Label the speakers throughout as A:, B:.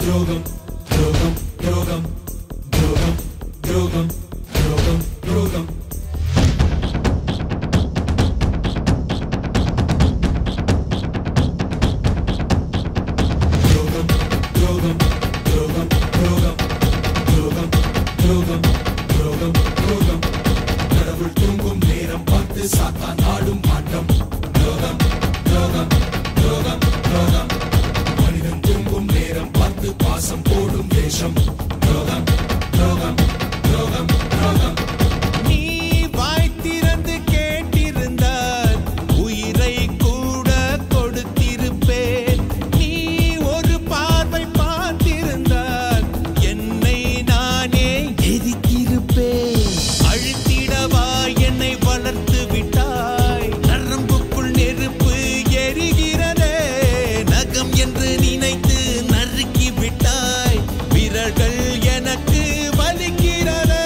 A: துரோகம் துரோகம் துரோகம் துரோகம் துரோகம் துரோகம் துரோகம் துரோகம் துரோகம் துரோகம் துரோகம் துரோகம் துரோகம் துரோகம் துரோகம் கடவுள் தூங்கும் நேரம் பார்த்து சாத்தான் ஆடும் ஆட்டம் துரோகம் துரோகம் துரோகம் துரோகம் மனிதன் தூங்கும் நேரம் பார்த்து பாசம் போடும் வேஷம் துரோகம் துரோகம் துரோகம் துரோகம்
B: நீ வாய் திறந்து கேட்டிருந்தால் உயிரை கூட கொடுத்திருப்பேன் நீ ஒரு பார்வை பார்த்திருந்தால் என்னை நானே எரித்திருப்பேன் அழுத்திடவா என்னை வளர்த்து விட்டாய் நரம்புக்குள் நெருப்பு எரிகிறதே நகம் என்று நினைத்து நறுக்கி விட்டாய் விரல்கள் எனக்கு வலிக்கிறதே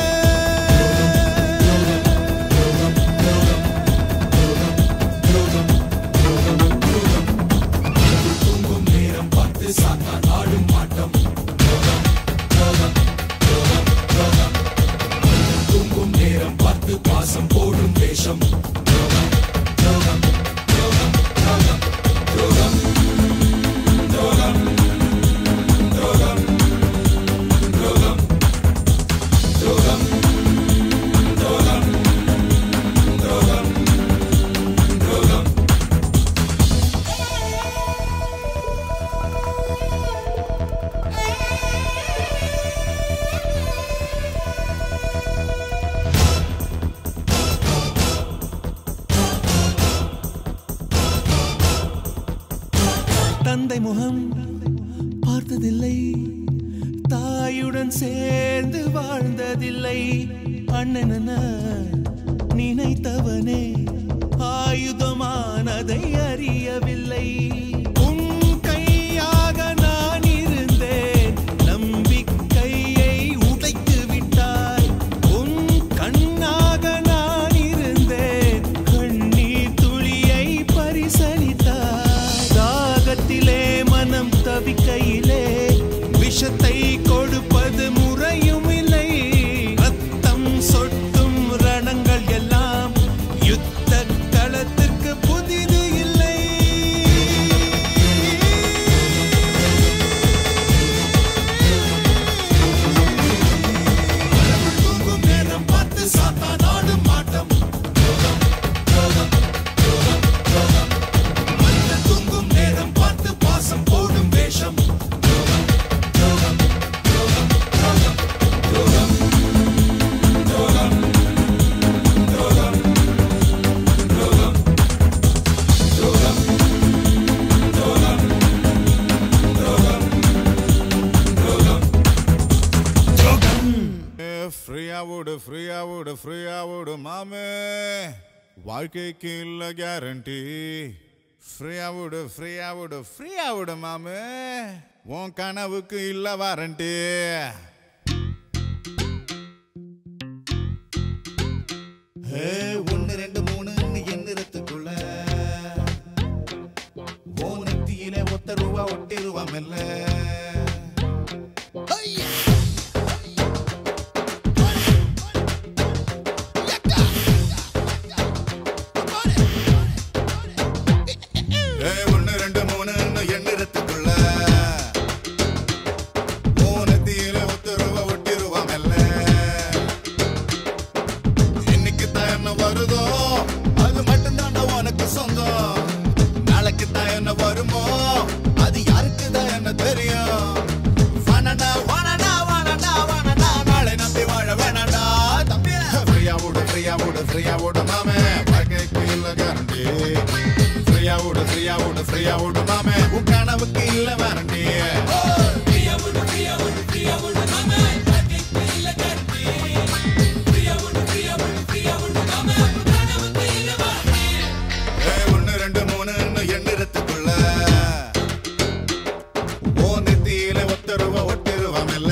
A: தூங்கும் நேரம் பார்த்து சாத்தான் ஆடும் ஆட்டம் துரோகம் துரோகம் துரோகம் துரோகம் மனிதன் தூங்கும் நேரம் பார்த்து பாசம் போடும் வேஷம் துரோகம் துரோகம் துரோகம் துரோகம் துரோகம் துரோகம் துரோகம் துரோகம் துரோகம் துரோகம் துரோகம் துரோகம்
B: தந்தை முகம் பார்த்ததில்லை தாயுடன் சேர்ந்து வாழ்ந்ததில்லை அண்ணன் என நினைத்தவனே ஆயுதமானதை அறியவில்லை உன் கையாக நான் இருந்தேன் நம்பிக்கையை உடைத்து விட்டாய் உன் கண்ணாக நான் இருந்தேன் கண்ணீர் துளியை பரிசளித்தாய் தாகத்திலே மனம் தவிக்கையிலே விஷத்தை கொடுப்பது முறையும் இல்லை ரத்தம் சொட்டும் ரணங்கள் எல்லாம் யுத்த களத்திற்கு புதிது இல்லை
A: தூங்கும் நேரம் பார்த்து சாத்தான் ஆடும் ஆட்டம் துரோகம் துரோகம் துரோகம் துரோகம் மனிதன் தூங்கும் நேரம் பார்த்து பாசம் போடும் வேஷம் துரோகம் துரோகம் துரோகம் துரோகம் துரோகம் துரோகம் துரோகம் துரோகம் துரோகம் துரோகம் துரோகம் துரோகம்
C: ஃப்ரீயா விடு ஃப்ரீயா விடு ஃப்ரீயா விடு மாமே வாழ்க்கைக்கு இல்ல கேரண்டி ஃப்ரீயா விடு ஃப்ரீயா விடு ஃப்ரீயா விடு மாமே உன் கனவுக்கு இல்ல வாரண்டி
D: ஒன்னு ரெண்டு மூணு எந்திரத்துக்குள்ள ஓ நெத்தியிலே ஒத்த ரூபா ஒட்டிருவா மெல்ல
C: ஏய், ஒண்ணு ரெண்டு மூணுன்னு எண்ணிறத்துக்குள்ள உன் நெத்தியில ஒத்த ரூபா ஒட்டிருவா மெல்ல இன்னைக்கு தான் என்ன வருதோ அது மட்டும்தான் உனக்கு சொந்தம் நாளைக்கு தான் என்ன வருமோ அது யாருக்கு தான் என்ன தெரியும் வானடா, வானடா, வானடா, வானடா, நாளை நம்பி வாழ வேணாடா, தம்பி. ஃப்ரீயா விடு, ஃப்ரீயா விடு, ஃப்ரீயா விடு மாமே, வாழ்க்கைக்கு இல்ல guarantee. ஃப்ரீயா விடு, ஃப்ரீயா விடு, ஃப்ரீயா விடு மாமே, உன் கனவுக்கு இல்ல வாரண்டி ஏய், ஒண்ணு ரெண்டு மூணுன்னு எண்ணிறத்துக்குள்ள ஓ நெத்தியில ஒத்த ரூபா ஒட்டிருவா மெல்ல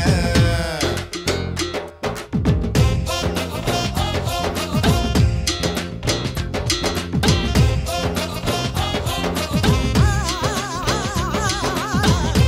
E: ஆ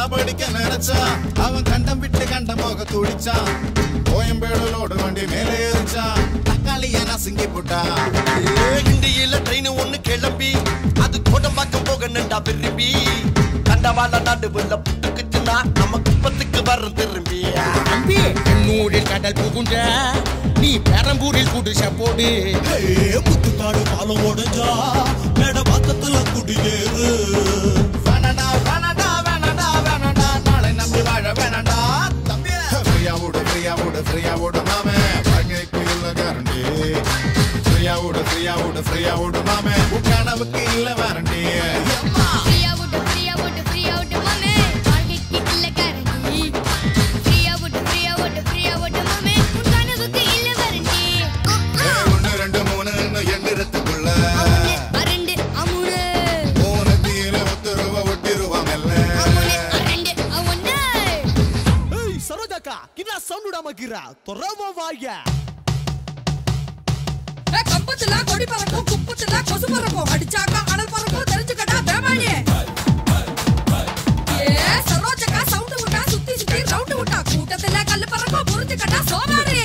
C: படிக்க நினைச்சான் அவன் கண்டம் விட்டு கண்டம் போக துடிச்சான் கோயம்பேடுலோடு வண்டி மேலே ஏறிச்சான் தக்காளிய நசுங்கி போட்டான்
E: இந்தியில ட்ரெயின் ஒண்ணு கிளம்பி அது கோடம்பாக்கம் போக நின்றா விரும்பி கண்டவாள நடுவுல புட்டுக்குச்சுன்னா நம்ம குப்பத்துக்கு வர திரும்பி
F: தம்பி கண்ணூரில் கடல் புகுன்ற நீ பெரம்பூரில் குடிசை போடு
A: முத்துக்காடு பாலம் உடைஞ்சா மேட பக்கத்துல குடியேறு
C: வேணடா வேணடா வேணடா வேணடா நாளை நம்பி வாழ வேணடா தம்பி ஃப்ரீயா விடு ஃப்ரீயா விடு ஃப்ரீயா விடு மாமே வாழ்க்கைக்கு இல்ல கேரண்டி ஃப்ரீயா விடு ஃப்ரீயா விடு ஃப்ரீயா விடு மாமே உன் கனவுக்கு இல்ல வாரண்டி
G: ஃப்ரீயா விட்டு ஃப்ரீயா விட்டு ஃப்ரீயா விட்டு மாமே வாழ்க்கைக்கு இல்ல கேரண்டி ஃப்ரீயா விட்டு ஃப்ரீயா விட்டு ஃப்ரீயா விட்டு மாமே உன் கனவுக்கு இல்ல வரண்டி
C: ஒன்னு ரெண்டு மூணு எண்ணிறத்துக்குள்ள
G: அரண்டு அமுனு
C: மூணு தீர ஒத்து ரூபா ஒட்டி ரூபா மெல்ல
G: அமுனு அரண்டு அவனு
B: ஏய் சரோஜாக்கா கின்னா சவுண்ட் விடாம கிரா தொரவ வாயா
H: ஏ, கம்பத்துல கொடி பறக்கும் குப்பத்துல கொசு பறக்கும் அடிச்சாக்கா அனல் பறக்கும் தெரிஞ்சுக்கடா தேவானி ஏ சரோஜக்கா சவுண்ட் விட்டா சுத்தி சுத்தி ரவுண்ட் விட்டா கூட்டத்துல கல்லு பறக்கும் புரிஞ்சுக்கடா சோமாரி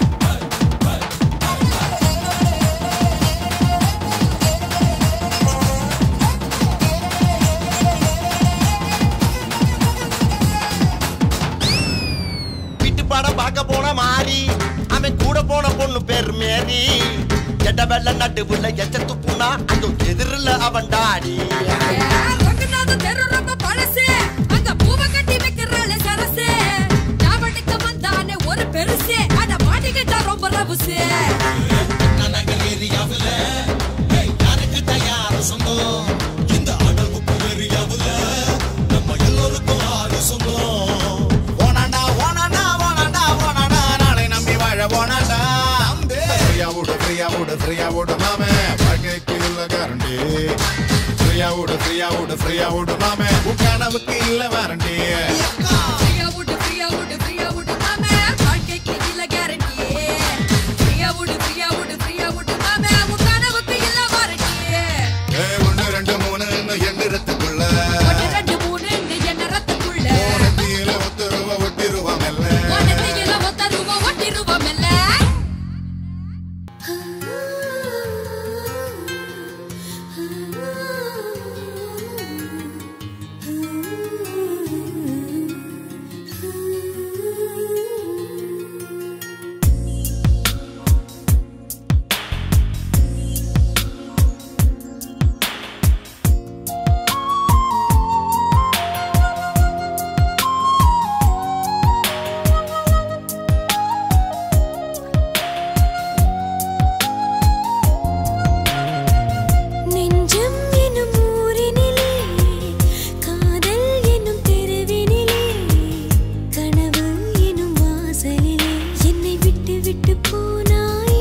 E: வீட்டு படம் பார்க்க போன மாறி அவன் கூட போன பொண்ணு பேர் மேரி எட்ட வெள்ள நடுவுல எச்ச துப்புனா அந்த எதிரில் அவன் டாடி
H: ஏ, ரங்கநாத தெரு ரொம்ப பழசு அங்க பூவை கட்டி வைக்கிறாள் சரசு ஞாபகத்துக்கு வந்தானே ஒரு பெருசு அத மாட்டிக்கிட்டா ரொம்ப ரவுசு
A: நகர் ஏரியாவுல ஏய், யாருக்கு தயார சொந்தம் இந்த அடகுப்பு ஏரியாவுல நம்ம எல்லோருக்கும் ஆறு சொந்தம்
C: ஓனாண்டா ஓனாண்டா ஓனாண்டா ஓனாண்டா நாளை நம்பி வாழ ஓனாண்டா ஃப்ரீயா விடு ஃப்ரீயா விடு ஃப்ரீயா விடு மாமே வாழ்க்கைக்கு இல்ல கேரண்டி ஃப்ரீயா விடு ஃப்ரீயா விடு ஃப்ரீயா விடு மாமே உன் கனவுக்கு இல்ல வாரண்டி
H: ஃப்ரீயா விட்டு ஃப்ரீயா விட்டு ஃப்ரீயா விட்டு மாமே வாழ்க்கைக்கு இல்ல கேரண்டி ஃப்ரீயா விட்டு ஃப்ரீயா விட்டு ஃப்ரீயா விட்டு மாமே உன் கனவுக்கு இல்ல வாரண்டி
C: ஏய், ஒண்ணு ரெண்டு மூணு எண்ணிறத்துக்குள்ள
H: ஒன்று ரெண்டு மூணு என்ன ரத்தக்குள்ள
C: மூணு தீர ஒத்து ரூபா ஒட்டி ரூபா மெல்ல
H: உடனே ஒத்த ரூபா ஒட்டி ரூபா மெல்ல
G: நெஞ்சம் எனும் ஊரினிலே காதல் எனும் தெருவினிலே கனவு எனும் வாசலிலே என்னை விட்டு விட்டு போனாயே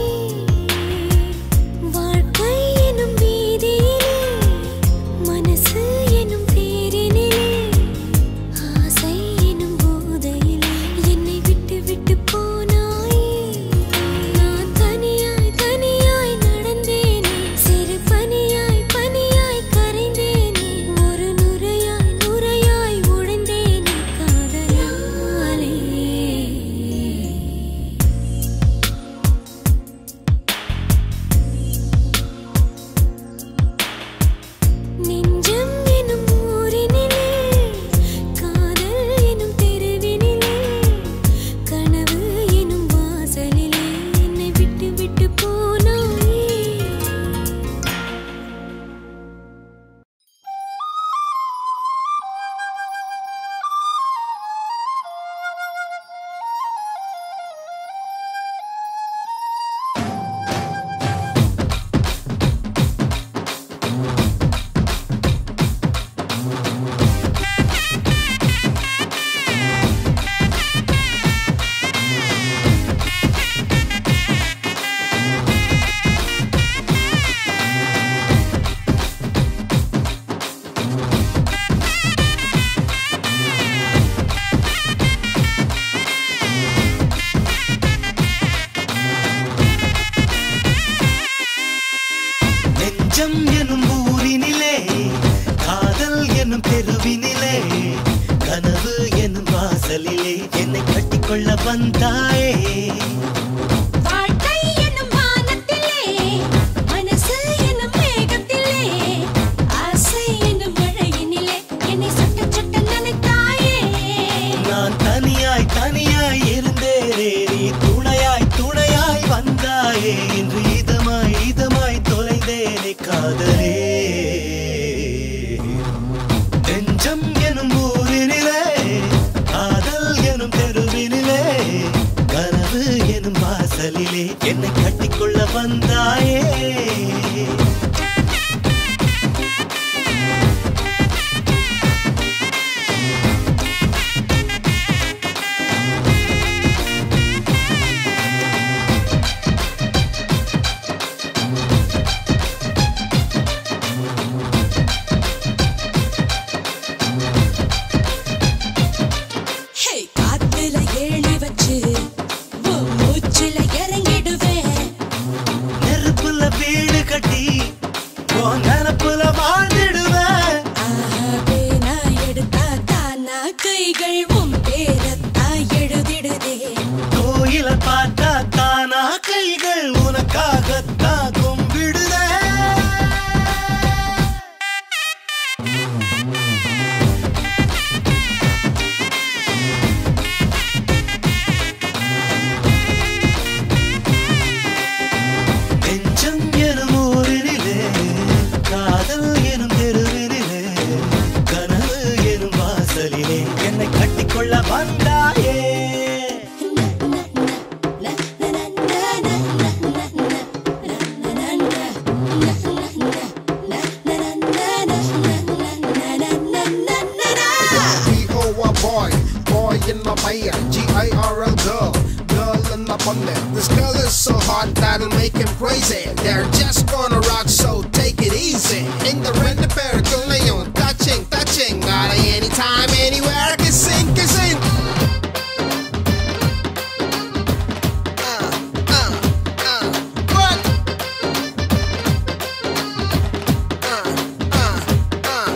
G: வாழ்க்கை எனும் வீதியிலே மனசு எனும் தேரினிலே ஆசை எனும் போதையிலே என்னை விட்டு விட்டு போனாயே நான் தனியாய் தனியாய் நடந்தேனே சிறு பனியாய் பனியாய் கரைந்தேனே ஒரு நுரையாய் நுரையாய் உடைந்தேனே காதலாலே நெஞ்சம் எனும் ஊரினிலே காதல் எனும் தெருவினிலே கனவு எனும் வாசலிலே என்னை விட்டு விட்டு போனாயே
B: நெஞ்சம் எனும் ஊரினிலே காதல் எனும் தெருவினிலே கனவு
I: வாசலிலே என்னை கட்டிக்கொள்ள வந்தாயே
H: வாழ்க்கை என்னும் வானத்திலே மனசு என்னும் மேகத்திலே ஆசை என்னும் மழையினிலே என்னை சுட்ட சுட்ட நினைத்தாயே
I: நான் தனியாய் தனியாய் இருந்தேனே நீ துணையாய் துணையாய் வந்தாயே இன்று இதமாய் இதமாய் தொலைந்தேனே காதலே நெஞ்சம் எனும் ஊரினிலே காதல் எனும் தெருவினிலே கனவு எனும் வாசலிலே என்னை கட்டிக்கொள்ள வந்தாயே
H: ஹே காத்துல ஏணி வச்சு உன் மூச்சுல இறங்கிடுவேன்
I: நெருப்புல வீடு கட்டி உன் நினப்புல வாழ்ந்துடுவேன்
H: ஆஹாவே நான் எடுத்தா தானா கைகள் உன் பேரத்தான் எழுதிடுதே
I: கோயில பார்த்தா தானா கைகள் உனக்காகத்தான் கும்பிடுதே நெஞ்சம் எனும் ஊரினிலே காதல் எனும் தெருவினிலே கனவு எனும் வாசலிலே என்னை கட்டிக்கொள்ள வந்தாயே
J: B-O-Y boy, boy in my fire, G-I-R-L girl, girl in my bonnet. This girl is so hot that'll make him crazy. They're just gonna rock, so take it easy. In the rent a pair, leon, touching, touching. Got it anytime, anywhere, kissing, kissing. Uh, uh, uh, what? Uh, uh, uh.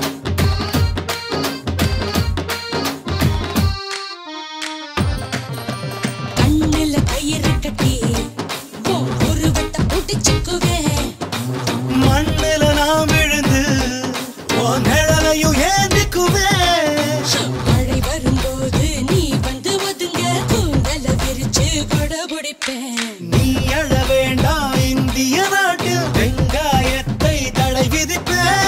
H: கண்ணுல கயிறு கட்டி உன் உருவத்தை புடிச்சுக்குவேன்
I: மண்ணில நாம் விழுந்து உன் நிழலையும் ஏந்திக்குவேன்
H: மழை வரும்போது நீ வந்து ஒதுங்க கூந்தல விரிச்சு கொட பிடிப்பேன்
I: நீ அழ வேண்டாம் இந்திய நாட்டில் வெங்காயத்தை தடை விதிப்பேன்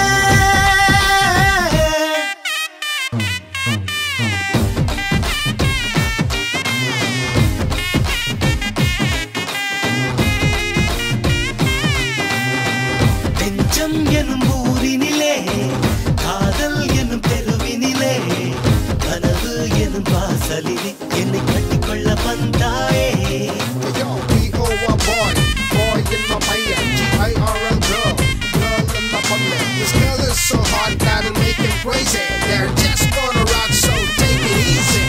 I: நெஞ்சம் எனும் ஊரினிலே காதல் எனும் தெருவினிலே கனவு எனும் வாசலிலே என்னை கட்டிக்கொள்ள வந்தாயே
J: Yo, B-O-Y boy, boy in my fire, G-I-R-L girl, girl in my bonnet. This girl is so hot that'll make him crazy. They're just gonna rock, so take it easy.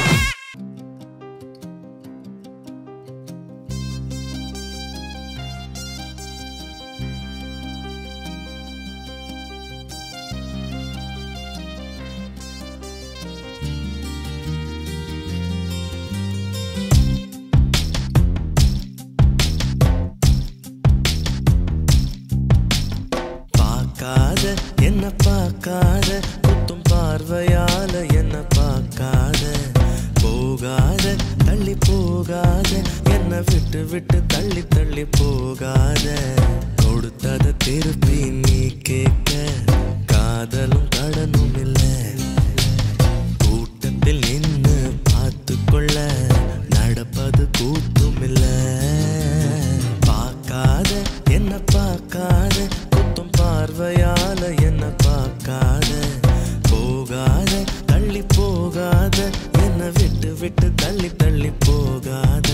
I: பார்க்காத என்ன பார்க்காத குத்தும் பார்வையால என்ன பார்க்காத போகாத தள்ளி போகாத என்ன விட்டு விட்டு தள்ளி தள்ளி போகாத கொடுத்தத திருப்பி நீ கேட்க காதலும் கடனும் இல்லை கூட்டத்தில் நின்னு பார்த்து கொள்ள நடப்பது கூத்தும் இல்ல பார்க்காத என்ன பார்க்காத குத்தும் பார்வையால என்ன பார்க்காத போகாத தள்ளி போகாத என்ன விட்டு விட்டு தள்ளி தள்ளி போகாத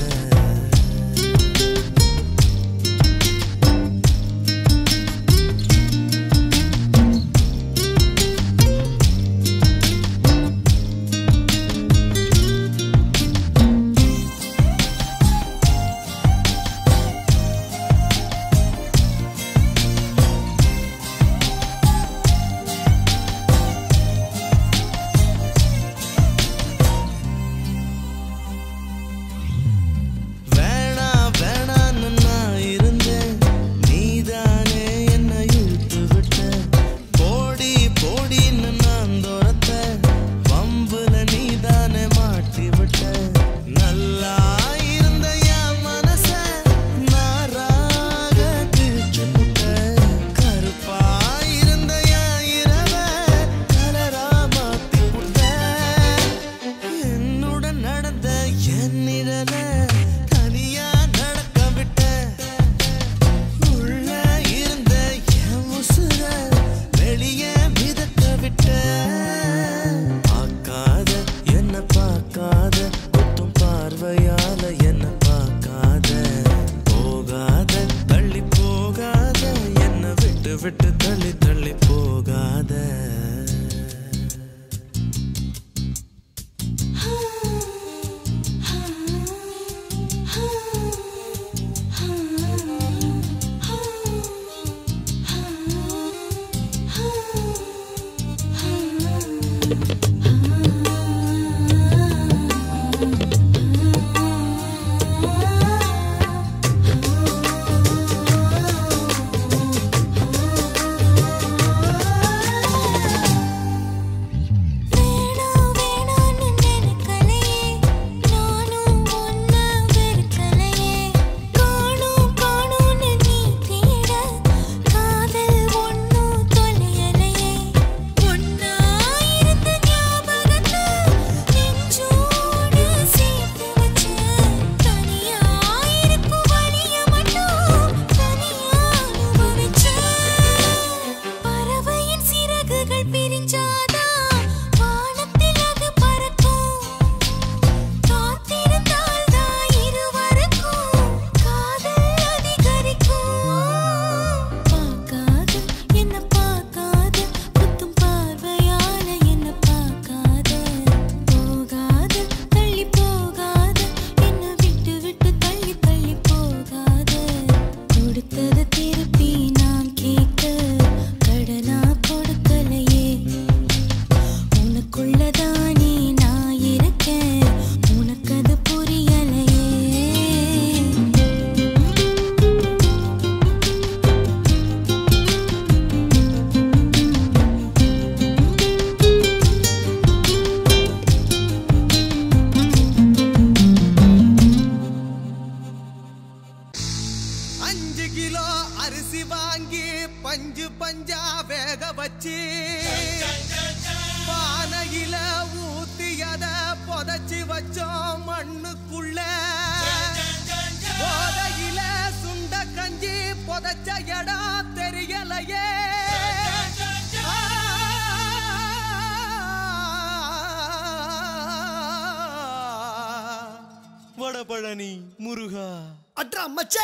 B: வடபழனி முருகா
K: அட்ரா மச்சே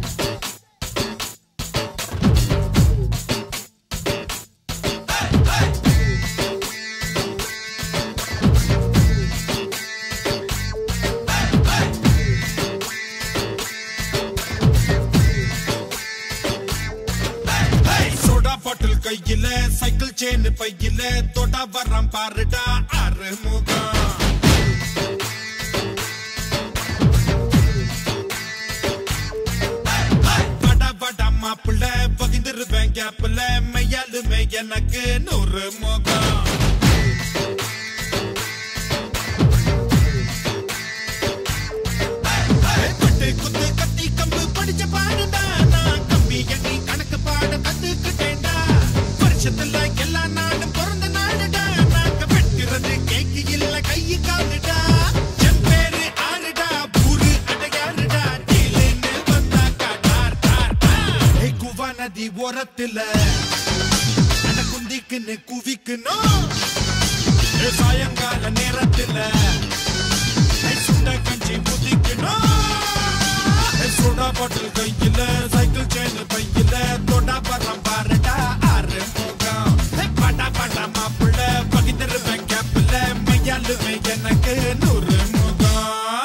L: சோடா பாட்டில் கையில சைக்கிள் செயின் பையில தொட்டா வர்றான் பாருடா ஆறு முகம் படா படா மாப்பிள்ள பகிர்ந்துருவேன் கேப்பில் மையாலுமே எனக்கு நூறு முகம் பட்டு குத்து கத்தி கம்பு படிச்ச பாடுடா நான் கம்பி எண்ணி கணக்கு பாட கத்துக்கிட்டேன்டா வருஷத்துல எல்லா நாளும் பிறந்த நாளுடா நாங்க வெட்டுறது கேக்கு இல்ல கையு காலுடா என் பேரு ஆறுடா ஊரு அடையாறுடா டீலுன்னு வந்தாக்கா டார் டார் டார் ஏய் குவா நதி ஓரத்துல அட குந்திக்குன்னு குவிக்கணும் ஏய் சாயங்கால நேரத்துல ஏய் சுண்ட கஞ்சி புதிக்கணும் ஏய் சோடா பாட்டில் கையில சைக்கிள் செயின் பையில தொண்டா பரம் பாருடா ஆறு முகம் ஏய் படா படா மாப்பிள்ள பகிர்ந்துருவேன் கேப்பில் மையாலுமே எனக்கு நூறு முகம்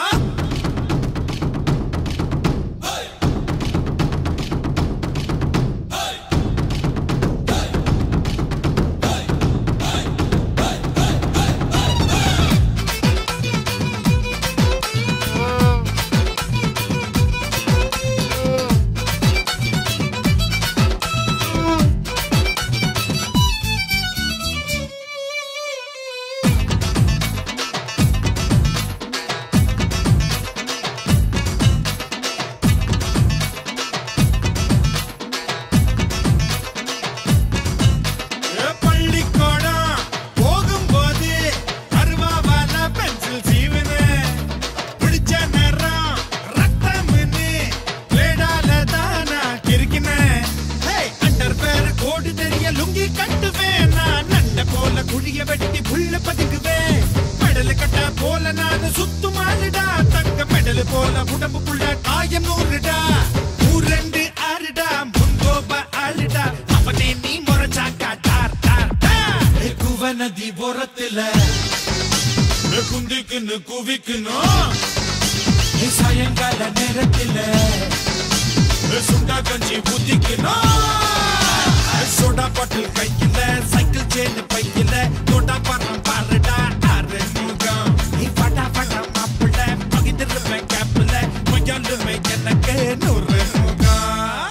L: பள்ளிக்கூடம் போகும்போது அருவாவால பென்சில் சீவுனு பிடிச்ச நேரம் ரத்தம்னு பிளேடால தான் நான் கிறுக்கினேன் அண்டர் பேர் கோடு தெரிய லுங்கி கட்டுவேன் நான் நண்ட போல குழிய வெட்டி புள்ள பதுக்குவேன் மெடல் கட்ட போல நான் சுத்துமாலுடா தங்க மெடல் போல உடம்புக்குள்ள காயம் நூறுடா ஊரெண்டு ஆறுடா முன்கோப ஆளுடா அவனே நீ முறைச்சாக்கா டார் டார் டார் குவ நதி ஓரத்துல குந்திக்குன்னு குவிக்கணும் ஏ சாயங்கால நேரத்துல சுண்டா கஞ்சி ஊத்திக்கணும் சோடா பாட்டில் கையில சைக்கிள் செயின் பையில தோட்டா பரம் பாருடா ஆறு முகம் நீ படா படா மாப்பிள்ள பகிர்ந்துருவேன் கேப்பில் மொய்யாலுமே எனக்கு நூறு முகம்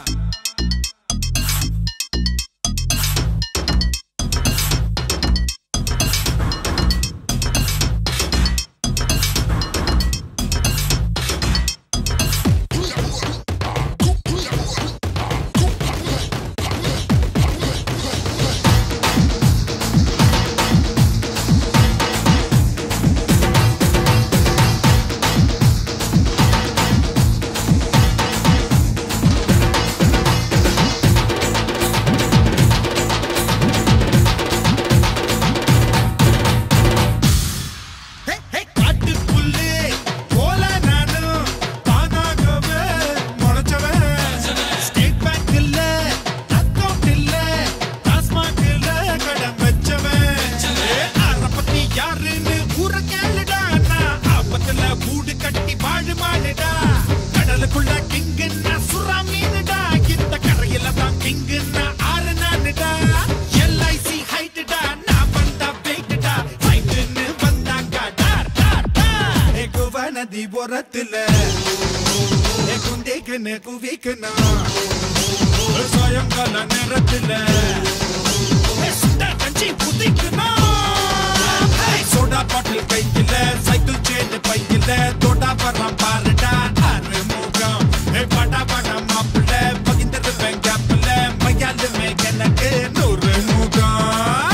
L: காட்டுப்புல்லு போல நானும் தானாகவே முளைச்சவன் ஸ்டேட் பேங்க்ல அக்கவுண்ட் இல்ல டாஸ்மாக்ல கடன் வச்சவன் அத பத்தி யாருன்னு ஊர கேளுடா நான் ஆபத்துல கூடு கட்டி வாழு மாடுடா கடலுக்குள்ள கிங்குன்னா சுறா மீனுடா இந்த கரையில தான் கிங்குன்னா ஆறு நானுடா எல்ஐசி ஹைட்டுடா நான் வந்தா வெயிட்டுடா ஃபைட்டுன்னு வந்தாங்க டார் டார் டார் ஏ குவ நதி ஓரத்துல ஏ குந்திக்குன்னு குவிக்கணும் சாயங்கால நேரத்துல ஏ சுண்டா கஞ்சி புதிக்கணும் ஏய், சோடா பாட்டில் கையில சைக்கிள் செயின் பையில தோட்டா வர்றான் பாருடா ஆறு முகம் ஏய், படா படா மாப்பிள்ள பகிர்ந்துருவேன் கேப்பில் மையாலுமே எனக்கு நூறு முகம்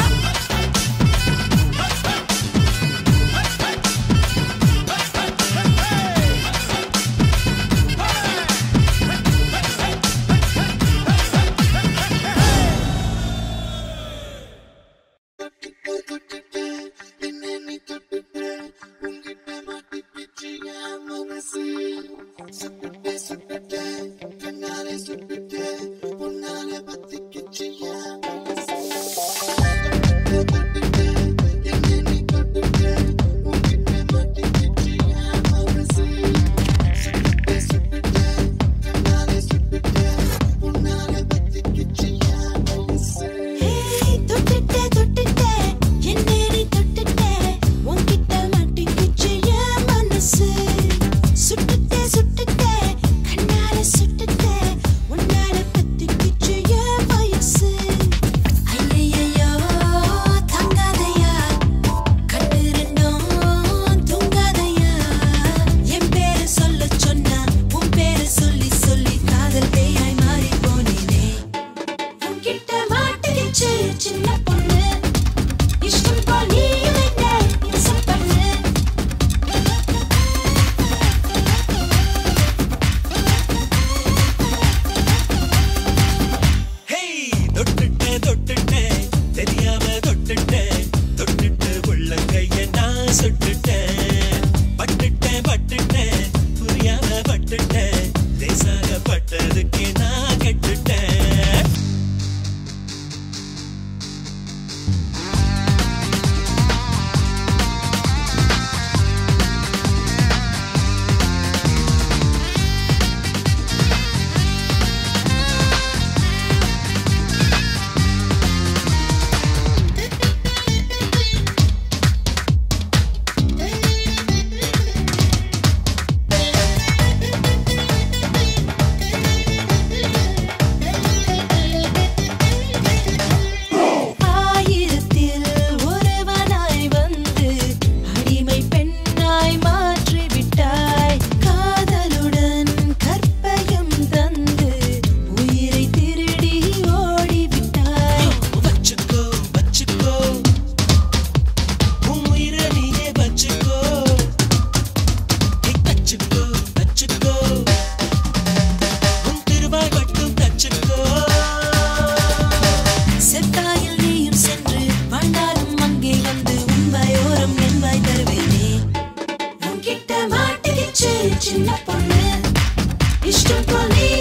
K: சுட்டுட்டேன் பட்டுட்டேன் பட்டுட்டேன் புரியாம பட்டுட்டேன் தேசாக பட்டதுக்கு நான் கெட்டுட்டேன்
M: ஆயிரத்தில் ஒருவனாய் வந்து அடிமை பெண்ணாய் மாற்றி விட்டாய் காதலுடன் கற்பையும் தந்து உயிரை திருடி ஓடிவிட்டாய்
K: வச்சுக்கோ வச்சுக்கோ உன் உயிரை நீயே வச்சுக்கோ ஏய், தச்சுக்கோ தச்சுக்கோ உன் திருவாய் மட்டும் தச்சுக்கோ
M: செத்தாயில் நீயும் சென்று வாழ்ந்தாலும் அங்கே வந்து உண்பாயோரம் என்பாய் தருவேனே உன்கிட்ட மாட்டிக்கிச்சு சின்ன பொண்ணு இஷ்டம் போல் நீ